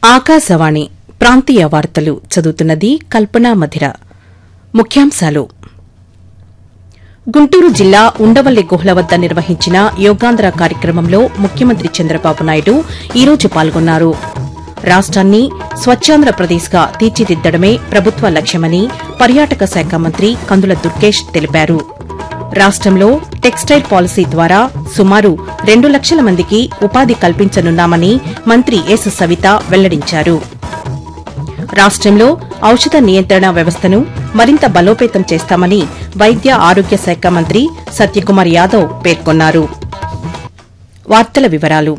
ఆకాశవాణి ప్రాంతీయ వార్తలు చదువుతున్నది కల్పనా మధిర ముఖ్యాంశాలు గుంటూరు జిల్లా ఉండవల్లి గుహల వద్ద నిర్వహించిన యోగాంధ్ర కార్యక్రమంలో ముఖ్యమంత్రి చంద్రబాబు నాయుడు ఈ రోజు పాల్గొన్నారు రాష్ట్రాన్ని స్వచ్ఛాంధ్రప్రదేశ్గా తీర్చిదిద్దడమే ప్రభుత్వ లక్ష్యమని పర్యాటక శాఖ మంత్రి కందుల దుర్గేష్ తెలిపారు రాష్టంలో టెక్స్టైల్ పాలసీ ద్వారా సుమారు రెండు లక్షల మందికి ఉపాధి కల్పించనున్నామని మంత్రి ఎస్ సవిత వెల్లడించారు రాష్టంలో ఔషధ నియంత్రణ వ్యవస్థను మరింత బలోపేతం చేస్తామని వైద్య ఆరోగ్య శాఖ మంత్రి సత్యకుమార్ యాదవ్ పేర్కొన్నారు వార్తల వివరాలు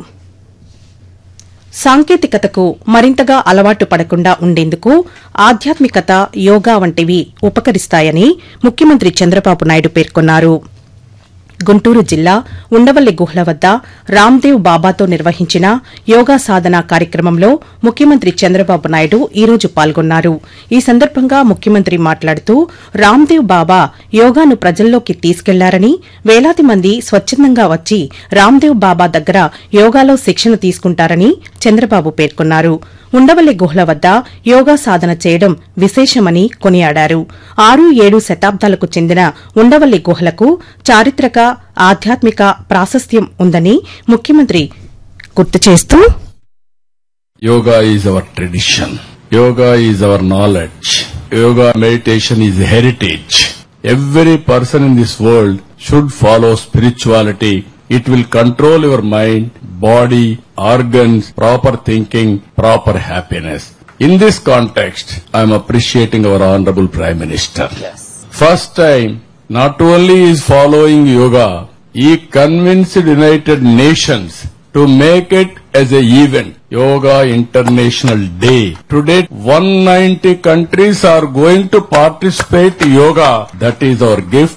సాంకేతికతకు మరింతగా అలవాటు పడకుండా ఉండేందుకు ఆధ్యాత్మికత యోగా వంటివి ఉపకరిస్తాయని ముఖ్యమంత్రి చంద్రబాబు నాయుడు పేర్కొన్నారు గుంటూరు జిల్లా ఉండవల్లి గుహల వద్ద రామ్దేవ్ బాబాతో నిర్వహించిన యోగా సాధన కార్యక్రమంలో ముఖ్యమంత్రి చంద్రబాబు నాయుడు ఈ రోజు పాల్గొన్నారు ఈ సందర్భంగా ముఖ్యమంత్రి మాట్లాడుతూ రామ్దేవ్ బాబా యోగాను ప్రజల్లోకి తీసుకెళ్లారని వేలాది మంది స్వచ్చందంగా వచ్చి రామ్దేవ్ బాబా దగ్గర యోగాలో శిక్షణ తీసుకుంటారని చంద్రబాబు పేర్కొన్నారు ఉండవల్లి గుహల వద్ద యోగా సాధన చేయడం విశేషమని కొనియాడారు ఆరు ఏడు శతాబ్దాలకు చెందిన ఉండవల్లి గుహలకు చారిత్రక ఆధ్యాత్మిక ప్రాశస్త్యం ఉందని ముఖ్యమంత్రి గుర్తు చేస్తూ Yoga is our tradition. Yoga is our knowledge. Yoga meditation is heritage. Every person in this world should follow spirituality. It will control your mind, body, organs, proper thinking, proper happiness. In this context, I am appreciating our Honorable Prime Minister. First time, not only is following yoga, he convinced United Nations to make it as a event. Yoga International Day. Today, 190 countries are going to participate yoga. That is our gift.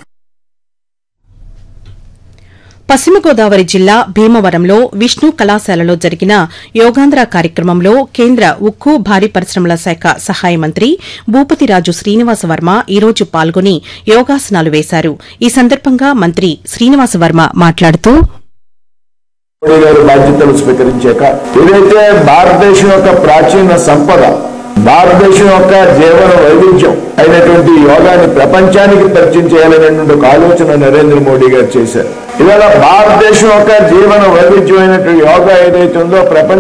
పశ్చిమ గోదావరి జిల్లా భీమవరంలో విష్ణు కళాశాలలో జరిగిన యోగాంధ్ర కార్యక్రమంలో కేంద్ర ఉక్కు భారీ పరిశ్రమల శాఖ సహాయ మంత్రి భూపతిరాజు శ్రీనివాస వర్మ ఈ రోజు పాల్గొని యోగాసనాలు వేశారు ఈ సందర్భంగా మంత్రి శ్రీనివాస వర్మ మాట్లాడుతూ మోడీ గారు బాధ్యతలు స్వీకరించాక ఏదైతే భారతదేశం యొక్క ప్రాచీన సంపద భారతదేశం యొక్క జీవన వైవిధ్యం అయినటువంటి యోగాని ప్రపంచానికి పరిచయం చేయాలనేటువంటి ఒక ఆలోచన నరేంద్ర మోడీ గారు చేశారు ఇవాళ భారతదేశం యొక్క జీవన వైవిధ్యం అయినటువంటి యోగా ఏదైతే ఉందో ప్రపంచ